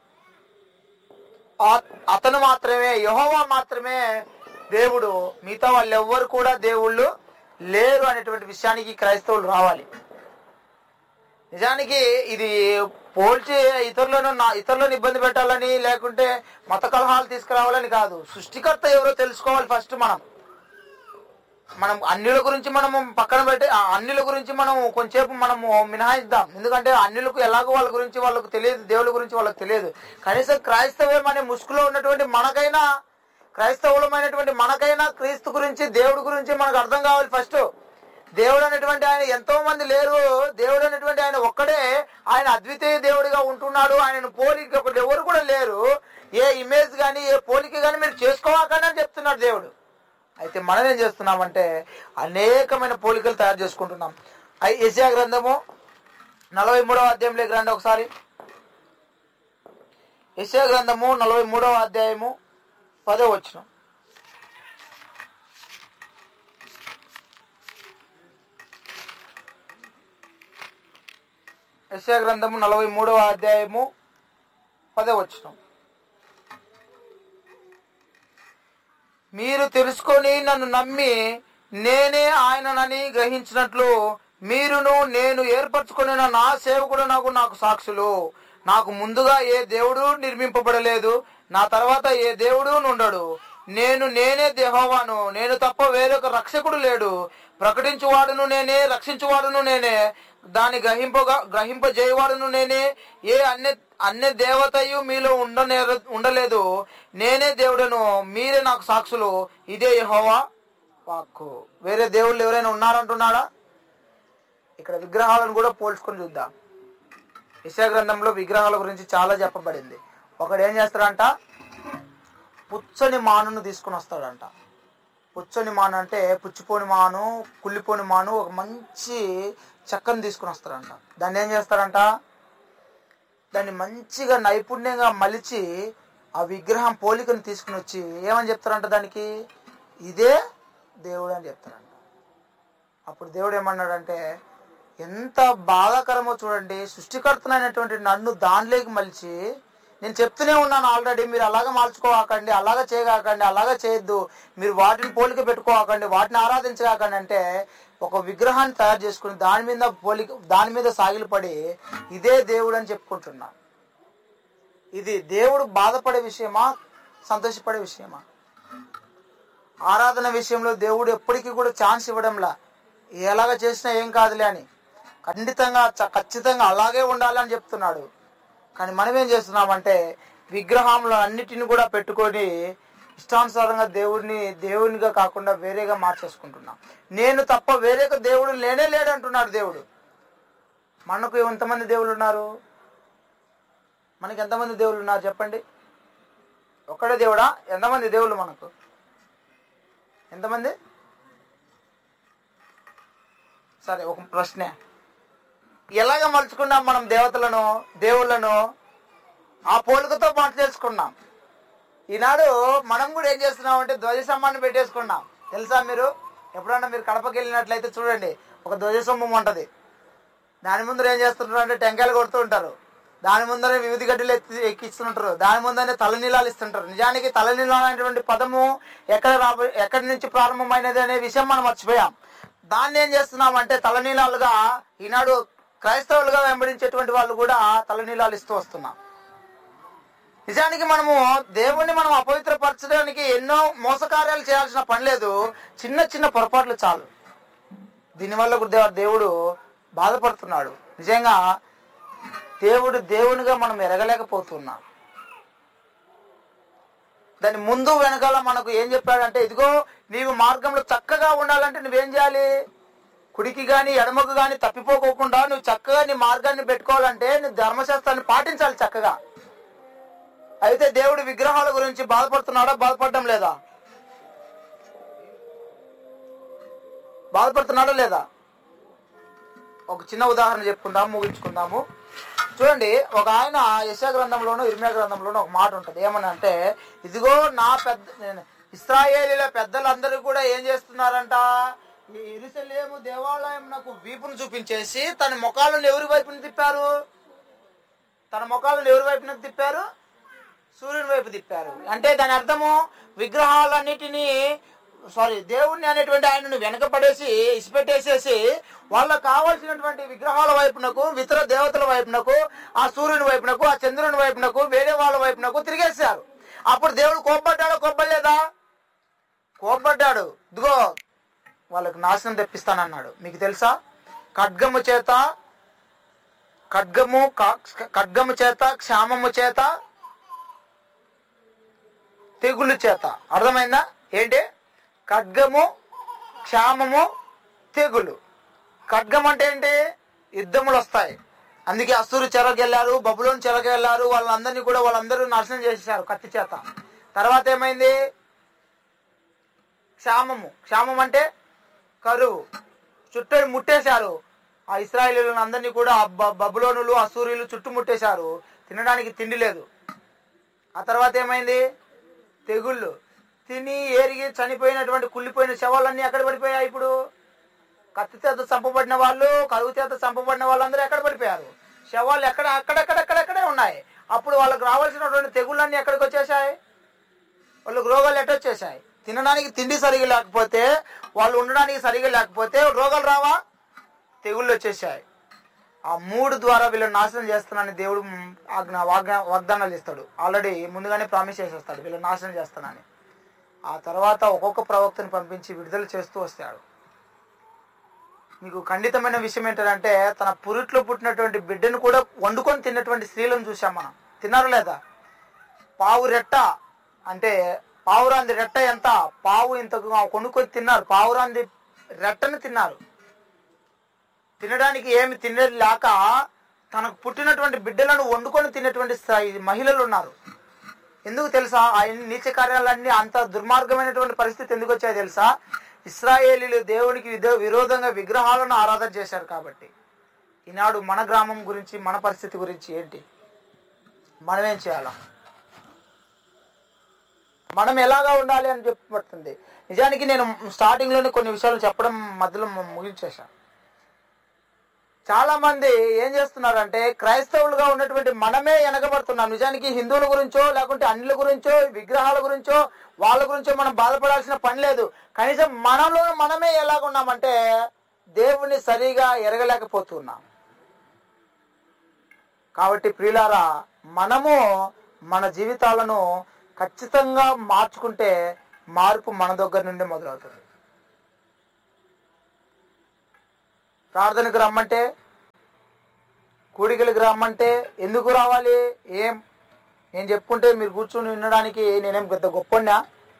ఆ- అతను మాత్రమే యహోవా మాత్రమే దేవుడు మిగతా వాళ్ళు ఎవ్వరు కూడా దేవుళ్ళు లేరు అనేటువంటి విషయానికి క్రైస్తవులు రావాలి నిజానికి ఇది పోల్చి ఇతరులను నా ఇతరులను ఇబ్బంది పెట్టాలని లేకుంటే మత కలహాలు తీసుకురావాలని కాదు సృష్టికర్త ఎవరో తెలుసుకోవాలి ఫస్ట్ మనం మనం అన్యుల గురించి మనము పక్కన పెట్టి ఆ అన్యుల గురించి మనం కొంచెంసేపు మనము మినహాయిద్దాం ఎందుకంటే అన్యులకు ఎలాగో వాళ్ళ గురించి వాళ్ళకు తెలియదు దేవుడి గురించి వాళ్ళకి తెలియదు కనీసం క్రైస్తవం అనే ముసుగులో ఉన్నటువంటి మనకైనా క్రైస్తవులమైనటువంటి మనకైనా క్రీస్తు గురించి దేవుడి గురించి మనకు అర్థం కావాలి ఫస్ట్ దేవుడు అనేటువంటి ఆయన ఎంతో మంది లేరు దేవుడు అనేటువంటి ఆయన ఒక్కడే ఆయన అద్వితీయ దేవుడిగా ఉంటున్నాడు ఆయనను పోలిక ఒకటి ఎవరు కూడా లేరు ఏ ఇమేజ్ కానీ ఏ పోలిక కానీ మీరు చేసుకోవాలని అని చెప్తున్నాడు దేవుడు అయితే మనం ఏం చేస్తున్నామంటే అనేకమైన పోలికలు తయారు చేసుకుంటున్నాం అయి యెషయా గ్రంథము నలభై మూడవ అధ్యాయంలోకి రండి ఒకసారి యెషయా గ్రంథము నలభై మూడవ అధ్యాయము పదో వచ్చిన యెషయా గ్రంథము నలభై మూడవ అధ్యాయము పదో వచ్చిన మీరు తెలుసుకొని నన్ను నమ్మి నేనే ఆయననని గ్రహించినట్లు మీరును నేను ఏర్పరచుకుని నా సేవకుడు నాకు నాకు సాక్షులు నాకు ముందుగా ఏ దేవుడు నిర్మింపబడలేదు నా తర్వాత ఏ దేవుడు నుండడు నేను నేనే దేహోవాను నేను తప్ప వేరొక రక్షకుడు లేడు ప్రకటించువాడును నేనే రక్షించువాడును నేనే దాని గ్రహింపగా గ్రహింపజేయవాడును నేనే ఏ అన్య అన్య దేవతయు మీలో ఉండనే ఉండలేదు నేనే దేవుడను మీరే నాకు సాక్షులు ఇదే యెహోవా వాక్కు వేరే దేవుళ్ళు ఎవరైనా ఉన్నారంటున్నాడా ఇక్కడ విగ్రహాలను కూడా పోల్చుకొని చూద్దాం యశా గ్రంథంలో విగ్రహాల గురించి చాలా చెప్పబడింది ఒకడు ఏం చేస్తాడంట పుచ్చని మానును తీసుకుని వస్తాడంట పుచ్చని మాను అంటే పుచ్చిపోని మాను కుళ్ళిపోని మాను ఒక మంచి చెక్కను తీసుకుని వస్తాడంట దాన్ని ఏం చేస్తాడంట దాన్ని మంచిగా నైపుణ్యంగా మలిచి ఆ విగ్రహం పోలికను తీసుకుని వచ్చి ఏమని చెప్తారంట దానికి ఇదే దేవుడు అని చెప్తారంట అప్పుడు దేవుడు ఏమన్నాడంటే ఎంత బాధాకరమో చూడండి సృష్టికర్తనైనటువంటి నన్ను దానిలోకి మలిచి నేను చెప్తూనే ఉన్నాను ఆల్రెడీ మీరు అలాగ మార్చుకోవాకండి అలాగ చేయగాకండి అలాగ చేయొద్దు మీరు వాటిని పోలిక పెట్టుకోవాకండి వాటిని ఆరాధించగాకండి అంటే ఒక విగ్రహాన్ని తయారు చేసుకుని దాని మీద పోలిక దాని మీద సాగిలపడి ఇదే దేవుడు అని చెప్పుకుంటున్నా ఇది దేవుడు బాధపడే విషయమా సంతోషపడే విషయమా ఆరాధన విషయంలో దేవుడు ఎప్పటికీ కూడా ఛాన్స్ ఇవ్వడంలా ఎలాగ చేసినా ఏం కాదులే అని ఖండితంగా చ- ఖచ్చితంగా అలాగే ఉండాలని చెప్తున్నాడు కానీ మనం ఏం చేస్తున్నామంటే విగ్రహంలో అన్నిటిని కూడా పెట్టుకొని ఇష్టానుసారంగా దేవుడిని దేవునిగా కాకుండా వేరేగా మార్చేసుకుంటున్నాం నేను తప్ప వేరే దేవుడు లేనే లేడు అంటున్నాడు దేవుడు మనకు ఎంతమంది దేవుళ్ళు ఉన్నారు మనకి ఎంతమంది దేవుళ్ళు ఉన్నారు చెప్పండి ఒక్కడే దేవుడా ఎంతమంది దేవుళ్ళు మనకు ఎంతమంది సరే ఒక ప్రశ్నే ఎలాగ మలుచుకున్నాం మనం దేవతలను దేవుళ్ళను ఆ పోలికతో మాట చేసుకున్నాం ఈనాడు మనం కూడా ఏం చేస్తున్నాం అంటే ధ్వజస్తంభాన్ని పెట్టేసుకున్నాం తెలుసా మీరు ఎప్పుడన్నా మీరు కడపకి వెళ్ళినట్లయితే చూడండి ఒక ధ్వజస్తంభం ఉంటుంది దాని ముందర ఏం చేస్తుంటారు అంటే టెంకాయలు కొడుతూ ఉంటారు దాని ముందరే వివిధ గడ్డలు ఎత్తి ఎక్కిస్తుంటారు దాని ముందరే తలనీలాలు ఇస్తుంటారు నిజానికి తలనీలాలు అనేటువంటి పదము ఎక్కడ రాబో ఎక్కడి నుంచి ప్రారంభమైనది అనే విషయం మనం మర్చిపోయాం దాన్ని ఏం చేస్తున్నాం అంటే తలనీలాలుగా ఈనాడు క్రైస్తవులుగా వెంబడించేటువంటి వాళ్ళు కూడా తలనీలాలు ఇస్తూ వస్తున్నాం నిజానికి మనము దేవుణ్ణి మనం అపవిత్రపరచడానికి ఎన్నో మోసకార్యాలు చేయాల్సిన పని లేదు చిన్న చిన్న పొరపాట్లు చాలు దీనివల్ల కూడా దేవుడు బాధపడుతున్నాడు నిజంగా దేవుడు దేవునిగా మనం ఎరగలేకపోతున్నాం దాని ముందు వెనకాల మనకు ఏం చెప్పాడంటే ఇదిగో నీవు మార్గంలో చక్కగా ఉండాలంటే నువ్వేం చేయాలి కుడికి గాని ఎడమకు గాని తప్పిపోకోకుండా నువ్వు చక్కగా నీ మార్గాన్ని పెట్టుకోవాలంటే నువ్వు ధర్మశాస్త్రాన్ని పాటించాలి చక్కగా అయితే దేవుడు విగ్రహాల గురించి బాధపడుతున్నాడా బాధపడడం లేదా బాధపడుతున్నాడా లేదా ఒక చిన్న ఉదాహరణ చెప్పుకుందాం ముగించుకుందాము చూడండి ఒక ఆయన యశా గ్రంథంలోను ఇర్మియా గ్రంథంలోను ఒక మాట ఉంటుంది ఏమని అంటే ఇదిగో నా పెద్ద నేను ఇస్రాయేలీల పెద్దలందరూ కూడా ఏం చేస్తున్నారంట ఈ ఇరుసలేము దేవాలయం నాకు వీపును చూపించేసి తన ముఖాలను ఎవరి వైపున తిప్పారు తన ముఖాలను ఎవరి వైపున తిప్పారు సూర్యుని వైపు తిప్పారు అంటే దాని అర్థము విగ్రహాలన్నిటినీ సారీ దేవుణ్ణి అనేటువంటి ఆయనను వెనకపడేసి ఇసిపెట్టేసేసి వాళ్ళకు కావాల్సినటువంటి విగ్రహాల వైపునకు ఇతర దేవతల వైపునకు ఆ సూర్యుని వైపునకు ఆ చంద్రుని వైపునకు వేరే వాళ్ళ వైపునకు తిరిగేశారు అప్పుడు దేవుడు కోప్పడ్డాడో కోప్పలేదా కోప్పడ్డాడు ఇదిగో వాళ్ళకు నాశనం తెప్పిస్తానన్నాడు మీకు తెలుసా ఖడ్గము చేత ఖడ్గము కా- ఖడ్గము చేత క్షామము చేత తెగులు చేత అర్థమైందా ఏంటి ఖడ్గము క్షామము తెగులు ఖడ్గం అంటే ఏంటి యుద్ధములు వస్తాయి అందుకే అసురు చెరకెళ్ళారు బబులోని చెరకెళ్ళారు వాళ్ళందరినీ కూడా వాళ్ళందరూ నాశనం చేసేసారు కత్తి చేత తర్వాత ఏమైంది క్షామము క్షామం అంటే కరువు చుట్టూ ముట్టేశారు ఆ ఇస్రాయేలీలను అందరినీ కూడా ఆ బ- బబులోనులు అసూరిలు చుట్టుముట్టేశారు తినడానికి తిండి లేదు ఆ తర్వాత ఏమైంది తెగుళ్ళు తిని ఏరిగి చనిపోయినటువంటి కుళ్ళిపోయిన శవాలన్నీ ఎక్కడ పడిపోయాయి ఇప్పుడు కత్తి చేత చంపబడిన వాళ్ళు కరువు చేత చంపబడిన వాళ్ళందరూ ఎక్కడ పడిపోయారు శవాలు ఎక్కడ అక్కడక్కడక్కడక్కడే ఉన్నాయి అప్పుడు వాళ్ళకి రావాల్సినటువంటి తెగుళ్ళన్నీ ఎక్కడికి వచ్చేసాయి వాళ్ళకి రోగాలు ఎట్ట వచ్చేసాయి తినడానికి తిండి సరిగా లేకపోతే వాళ్ళు ఉండడానికి సరిగా లేకపోతే రోగాలు రావా తెగుళ్ళు వచ్చేసాయి ఆ మూడు ద్వారా వీళ్ళని నాశనం చేస్తానని దేవుడు మ్, ఆజ్ఞ వాగ్నా వాగ్దానాలు ఇస్తాడు ఆల్రెడీ ముందుగానే ప్రామిస్ చేసేస్తాడు వీళ్ళని నాశనం చేస్తానని ఆ తర్వాత ఒక్కొక్క ప్రవక్తని పంపించి విడుదల చేస్తూ వస్తాడు మీకు ఖండితమైన విషయం ఏంటంటే తన పురిట్లో పుట్టినటువంటి బిడ్డను కూడా వండుకొని తిన్నటువంటి స్త్రీలను చూసాం మనం తిన్నారు లేదా పావు రెట్ట అంటే పావురాంది రెట్ట ఎంత పావు ఇంత కొనుక్కొని తిన్నారు పావురాంది రెట్టను తిన్నారు తినడానికి ఏమి తినేది లేక తనకు పుట్టినటువంటి బిడ్డలను వండుకొని తినేటువంటి స్థాయి మహిళలు ఉన్నారు ఎందుకు తెలుసా ఆయన నీచ కార్యాలన్నీ అంత దుర్మార్గమైనటువంటి పరిస్థితి ఎందుకు వచ్చాయో తెలుసా ఇస్రాయేలీలు దేవునికి విధో- విరోధంగా విగ్రహాలను ఆరాధన చేశారు కాబట్టి ఈనాడు మన గ్రామం గురించి మన పరిస్థితి గురించి ఏంటి మనమేం చేయాలా మనం ఎలాగా ఉండాలి అని చెప్పబడుతుంది నిజానికి నేను స్టార్టింగ్ లోనే కొన్ని విషయాలు చెప్పడం మధ్యలో ము- ముగించేశాను చాలా మంది ఏం చేస్తున్నారంటే క్రైస్తవులుగా ఉన్నటువంటి మనమే వెనకబడుతున్నాం నిజానికి హిందువుల గురించో లేకుంటే అన్నిల గురించో విగ్రహాల గురించో వాళ్ళ గురించో మనం బాధపడాల్సిన పని లేదు కనీసం మనలో మనమే ఎలాగున్నామంటే దేవుణ్ణి సరిగా ఎరగలేకపోతున్నాం కాబట్టి ప్రియులారా మనము మన జీవితాలను ఖచ్చితంగా మార్చుకుంటే మార్పు మన దగ్గర నుండి మొదలవుతుంది ప్రార్థనకు రమ్మంటే కూడికలకు రమ్మంటే ఎందుకు రావాలి ఏం నేను చెప్పుకుంటే మీరు కూర్చొని వినడానికి నేనేం పెద్ద గొప్పన్నా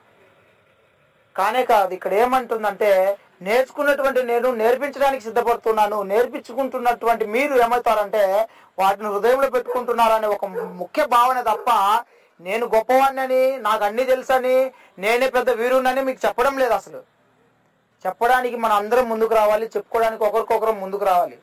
కానే కాదు ఇక్కడ ఏమంటుందంటే నేర్చుకున్నటువంటి నేను నేర్పించడానికి సిద్ధపడుతున్నాను నేర్పించుకుంటున్నటువంటి మీరు ఏమవుతారంటే వాటిని హృదయంలో పెట్టుకుంటున్నారనే ఒక ముఖ్య భావన తప్ప నేను గొప్పవాడినని నాకు అన్ని తెలుసని నేనే పెద్ద వీరుణ్ణని మీకు చెప్పడం లేదు అసలు చెప్పడానికి మనం అందరం ముందుకు రావాలి చెప్పుకోవడానికి ఒకరికొకరు ముందుకు రావాలి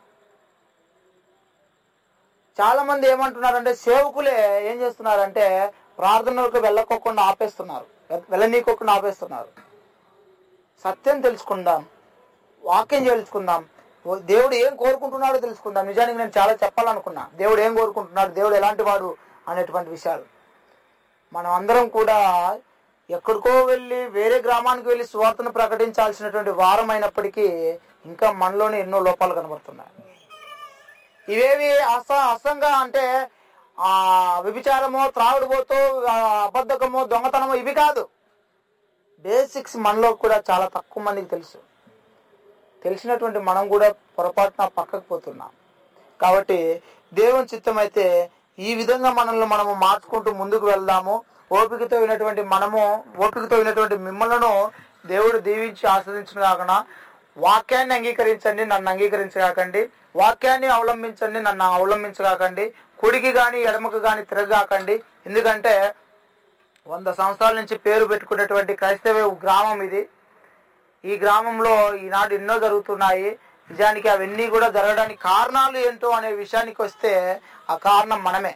చాలా మంది ఏమంటున్నారంటే సేవకులే ఏం చేస్తున్నారంటే ప్రార్థనలకు వెళ్ళకోకుండా ఆపేస్తున్నారు వెళ్ళనీకోకుండా ఆపేస్తున్నారు సత్యం తెలుసుకుందాం వాక్యం తెలుసుకుందాం ఓ దేవుడు ఏం కోరుకుంటున్నాడో తెలుసుకుందాం నిజానికి నేను చాలా చెప్పాలనుకున్నా దేవుడు ఏం కోరుకుంటున్నాడు దేవుడు ఎలాంటి వాడు అనేటువంటి విషయాలు మనం అందరం కూడా ఎక్కడికో వెళ్ళి వేరే గ్రామానికి వెళ్ళి సువార్తను ప్రకటించాల్సినటువంటి వారం అయినప్పటికీ ఇంకా మనలోనే ఎన్నో లోపాలు కనబడుతున్నాయి ఇవేవి అస అసంగా అంటే ఆ వ్యభిచారమో త్రాగుడుపోతో ఆ, అబద్ధకమో దొంగతనమో ఇవి కాదు బేసిక్స్ మనలో కూడా చాలా తక్కువ మందికి తెలుసు తెలిసినటువంటి మనం కూడా పొరపాటున పక్కకు పోతున్నాం కాబట్టి దేవుని చిత్తం అయితే ఈ విధంగా మనల్ని మనము మార్చుకుంటూ ముందుకు వెళ్దాము ఓపికతో వినటువంటి మనము ఓపికతో వినటువంటి మిమ్మలను దేవుడు దీవించి ఆస్వాదించిన కాకుండా వాక్యాన్ని అంగీకరించండి నన్ను అంగీకరించగాకండి వాక్యాన్ని అవలంబించండి నన్ను అవలంబించగాకండి కుడికి కానీ ఎడమకు కానీ తిరగగాకండి ఎందుకంటే వంద సంవత్సరాల నుంచి పేరు పెట్టుకున్నటువంటి క్రైస్తవ గ్రామం ఇది ఈ గ్రామంలో ఈనాడు ఎన్నో జరుగుతున్నాయి నిజానికి అవన్నీ కూడా జరగడానికి కారణాలు ఏంటో అనే విషయానికి వస్తే ఆ కారణం మనమే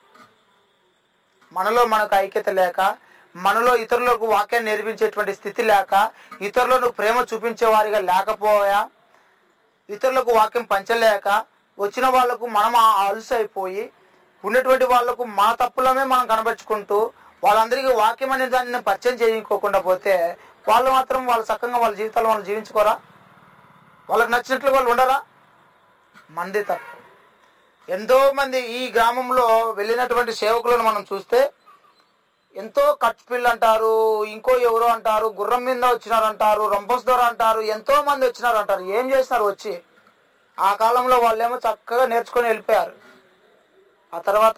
మనలో మనకు ఐక్యత లేక మనలో ఇతరులకు వాక్యాన్ని నేర్పించేటువంటి స్థితి లేక ఇతరులను ప్రేమ చూపించే వారిగా లేకపోయా ఇతరులకు వాక్యం పంచలేక వచ్చిన వాళ్లకు మనం ఆ- అలుసు అయిపోయి ఉన్నటువంటి వాళ్లకు మా తప్పులమే మనం కనబరుచుకుంటూ వాళ్ళందరికీ వాక్యం అనే దాన్ని పరిచయం చేయించుకోకుండా పోతే వాళ్ళు మాత్రం వాళ్ళు చక్కగా వాళ్ళ జీవితాలు వాళ్ళు జీవించుకోరా వాళ్ళకి నచ్చినట్లు వాళ్ళు ఉండరా మంది తప్పు ఎంతో మంది ఈ గ్రామంలో వెళ్ళినటువంటి సేవకులను మనం చూస్తే ఎంతో కట్పిల్ అంటారు ఇంకో ఎవరో అంటారు గుర్రం మీద వచ్చినారు అంటారు రంపస్ ద్వారా అంటారు ఎంతో మంది వచ్చినారు అంటారు ఏం చేస్తున్నారు వచ్చి ఆ కాలంలో వాళ్ళేమో చక్కగా నేర్చుకొని వెళ్ళిపోయారు ఆ తర్వాత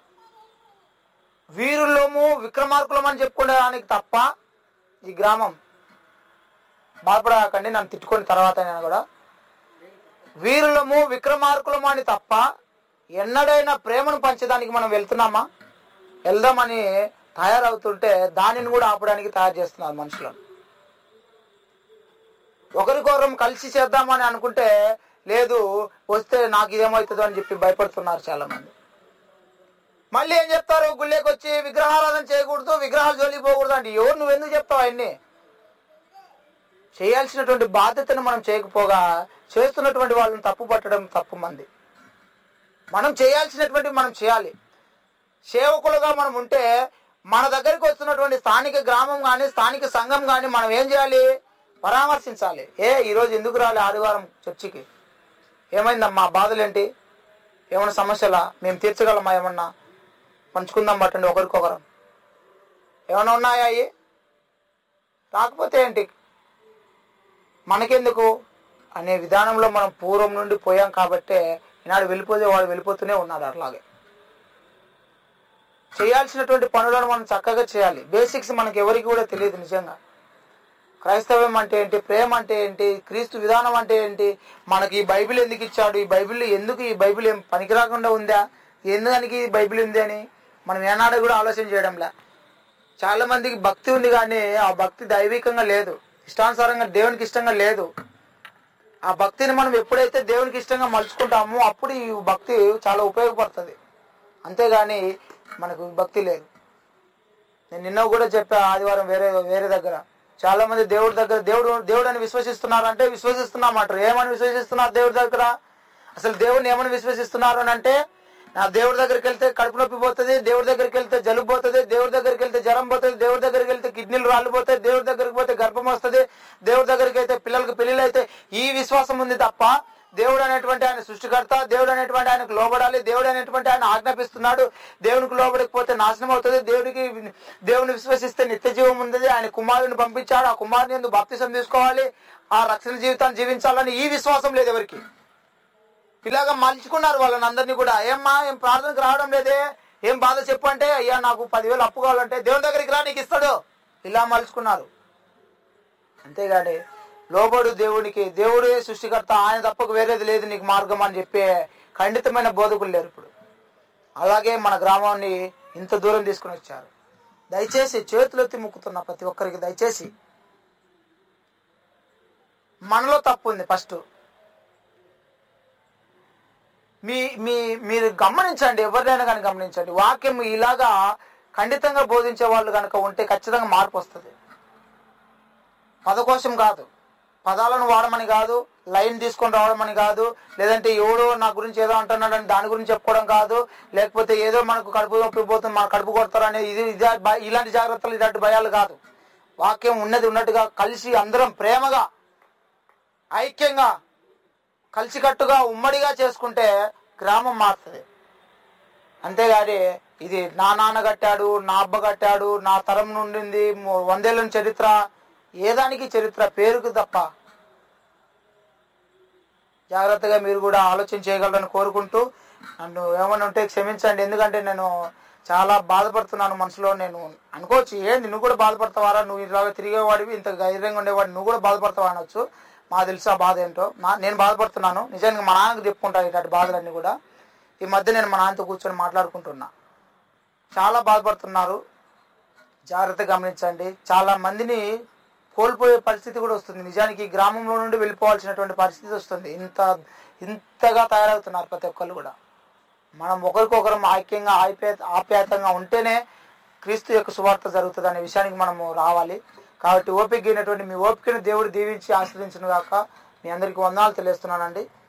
వీరులము విక్రమార్కులం అని చెప్పుకోవడానికి తప్ప ఈ గ్రామం బాధపడకండి నన్ను తిట్టుకొని తర్వాత నేను కూడా వీరులము విక్రమార్కులము అని తప్ప ఎన్నడైనా ప్రేమను పంచడానికి మనం వెళ్తున్నామా వెళ్దామని తయారవుతుంటే దానిని కూడా ఆపడానికి తయారు చేస్తున్నారు మనుషులను ఒకరికొకరం కలిసి చేద్దామని అనుకుంటే లేదు వస్తే నాకు ఇదేమవుతుందో అని చెప్పి భయపడుతున్నారు చాలా మంది మళ్ళీ ఏం చెప్తారు గుళ్ళేకి వచ్చి విగ్రహారాధన చేయకూడదు విగ్రహాలు జోలికి పోకూడదు అంటే ఎవరు నువ్వు ఎందుకు చెప్తావు అవన్నీ చేయాల్సినటువంటి బాధ్యతను మనం చేయకపోగా చేస్తున్నటువంటి వాళ్ళని తప్పు పట్టడం తప్పు మంది మనం చేయాల్సినటువంటి మనం చేయాలి సేవకులుగా మనం ఉంటే మన దగ్గరికి వస్తున్నటువంటి స్థానిక గ్రామం కానీ స్థానిక సంఘం కానీ మనం ఏం చేయాలి పరామర్శించాలి ఏ ఈరోజు ఎందుకు రాలే ఆదివారం చర్చికి ఏమైందమ్మా బాధలేంటి ఏమైనా సమస్యలా మేము తీర్చగలమా ఏమన్నా పంచుకుందాం పట్టండి ఒకరికొకరం ఏమైనా ఉన్నాయా అవి రాకపోతే ఏంటి మనకెందుకు అనే విధానంలో మనం పూర్వం నుండి పోయాం కాబట్టే ఈనాడు వెళ్ళిపోతే వాడు వెళ్ళిపోతూనే ఉన్నాడు అట్లాగే చేయాల్సినటువంటి పనులను మనం చక్కగా చేయాలి బేసిక్స్ మనకి ఎవరికి కూడా తెలియదు నిజంగా క్రైస్తవం అంటే ఏంటి ప్రేమ అంటే ఏంటి క్రీస్తు విధానం అంటే ఏంటి మనకి ఈ బైబిల్ ఎందుకు ఇచ్చాడు ఈ బైబిల్ ఎందుకు ఈ బైబిల్ ఏం పనికిరాకుండా ఉందా ఎందుకనికి ఈ బైబిల్ ఉంది అని మనం ఏనాడు కూడా ఆలోచన చేయడంలే చాలా మందికి భక్తి ఉంది కానీ ఆ భక్తి దైవికంగా లేదు ఇష్టానుసారంగా దేవునికి ఇష్టంగా లేదు ఆ భక్తిని మనం ఎప్పుడైతే దేవునికి ఇష్టంగా మలుచుకుంటామో అప్పుడు ఈ భక్తి చాలా ఉపయోగపడుతుంది అంతేగాని మనకు భక్తి లేదు నేను నిన్న కూడా చెప్పా ఆదివారం వేరే వేరే దగ్గర చాలా మంది దేవుడి దగ్గర దేవుడు దేవుడు అని విశ్వసిస్తున్నారు అంటే విశ్వసిస్తున్నామంటారు ఏమని విశ్వసిస్తున్నారు దేవుడి దగ్గర అసలు దేవుడిని ఏమని విశ్వసిస్తున్నారు అని అంటే నా దేవుడి దగ్గరికి వెళ్తే కడుపు నొప్పి పోతుంది దేవుడి దగ్గరికి వెళ్తే జలుబు పోతుంది దేవుడి దగ్గరికి వెళ్తే జ్వరం పోతుంది దేవుడి దగ్గరికి వెళ్తే కిడ్నీలు రాళ్ళు పోతాయి దేవుడి దగ్గరికి పోతే గర్భం వస్తుంది దేవుడి దగ్గరికి అయితే పిల్లలకు పెళ్లిళ్ళు అయితే ఈ విశ్వాసం ఉంది తప్ప దేవుడు అనేటువంటి ఆయన సృష్టికర్త దేవుడు అనేటువంటి ఆయనకు లోబడాలి దేవుడు అనేటువంటి ఆయన ఆజ్ఞాపిస్తున్నాడు దేవునికి లోబడకపోతే నాశనం అవుతుంది దేవుడికి దేవుని విశ్వసిస్తే నిత్య జీవం ఉంది ఆయన కుమారుని పంపించాడు ఆ కుమారుని ఎందుకు బాప్తిసం తీసుకోవాలి ఆ రక్షణ జీవితాన్ని జీవించాలని ఈ విశ్వాసం లేదు ఎవరికి ఇలాగ మలుచుకున్నారు వాళ్ళని అందరినీ కూడా ఏమ్మా ఏం ప్రార్థనకు రావడం లేదే ఏం బాధ చెప్పు అంటే అయ్యా నాకు పదివేలు అప్పు కావాలంటే దేవుని దగ్గరికి రా నీకు ఇస్తాడు ఇలా మలుచుకున్నారు అంతేగాని లోబడు దేవునికి దేవుడే సృష్టికర్త ఆయన తప్పకు వేరేది లేదు నీకు మార్గం అని చెప్పే ఖండితమైన బోధకులు లేరు ఇప్పుడు అలాగే మన గ్రామాన్ని ఇంత దూరం తీసుకుని వచ్చారు దయచేసి చేతులెత్తి ముక్కుతున్న ప్రతి ఒక్కరికి దయచేసి మనలో తప్పు ఉంది ఫస్ట్ మీ మీ మీరు గమనించండి ఎవరినైనా కానీ గమనించండి వాక్యం ఇలాగా ఖండితంగా బోధించే వాళ్ళు కనుక ఉంటే ఖచ్చితంగా మార్పు వస్తుంది పదకోశం కాదు పదాలను వాడమని కాదు లైన్ తీసుకొని రావడమని కాదు లేదంటే ఎవడో నా గురించి ఏదో అంటున్నాడని దాని గురించి చెప్పుకోవడం కాదు లేకపోతే ఏదో మనకు కడుపు నొప్పి పోతుంది మన కడుపు కొడతారు అనేది ఇది ఇది భ- ఇలాంటి జాగ్రత్తలు ఇలాంటి భయాలు కాదు వాక్యం ఉన్నది ఉన్నట్టుగా కలిసి అందరం ప్రేమగా ఐక్యంగా కలిసికట్టుగా ఉమ్మడిగా చేసుకుంటే గ్రామం మారుతుంది అంతేగాని ఇది నా నాన్న కట్టాడు నా అబ్బ కట్టాడు నా తరం నుండింది మొ- వందేళ్ళ చరిత్ర ఏదానికి చరిత్ర పేరుకు తప్ప జాగ్రత్తగా మీరు కూడా ఆలోచన చేయగలరని కోరుకుంటూ నన్ను ఏమైనా ఉంటే క్షమించండి ఎందుకంటే నేను చాలా బాధపడుతున్నాను మనసులో నేను అనుకోవచ్చు ఏంది నువ్వు కూడా బాధపడతావారా నువ్వు ఇలాగ తిరిగేవాడివి ఇంత ధైర్యంగా ఉండేవాడి నువ్వు కూడా బాధపడతావా అనొచ్చు మా తెలుసు ఆ బాధ ఏంటో నా నేను బాధపడుతున్నాను నిజానికి మా నాన్నకు చెప్పుకుంటాను ఇట్లాంటి బాధలన్నీ కూడా ఈ మధ్య నేను మా నాన్నతో కూర్చొని మాట్లాడుకుంటున్నా చాలా బాధపడుతున్నారు జాగ్రత్త గమనించండి చాలా మందిని కోల్పోయే పరిస్థితి కూడా వస్తుంది నిజానికి ఈ గ్రామంలో నుండి వెళ్ళిపోవాల్సినటువంటి పరిస్థితి వస్తుంది ఇంత ఇంతగా తయారవుతున్నారు ప్రతి ఒక్కరు కూడా మనం ఒకరికొకరం ఐక్యంగా ఆప్యా ఆప్యాయతంగా ఉంటేనే క్రీస్తు యొక్క సువార్త జరుగుతుంది అనే విషయానికి మనము రావాలి కాబట్టి ఓపిక అయినటువంటి మీ ఓపికను దేవుడు దీవించి ఆశ్రదించిన గాక మీ అందరికీ వందనాలు తెలియజేస్తున్నానండి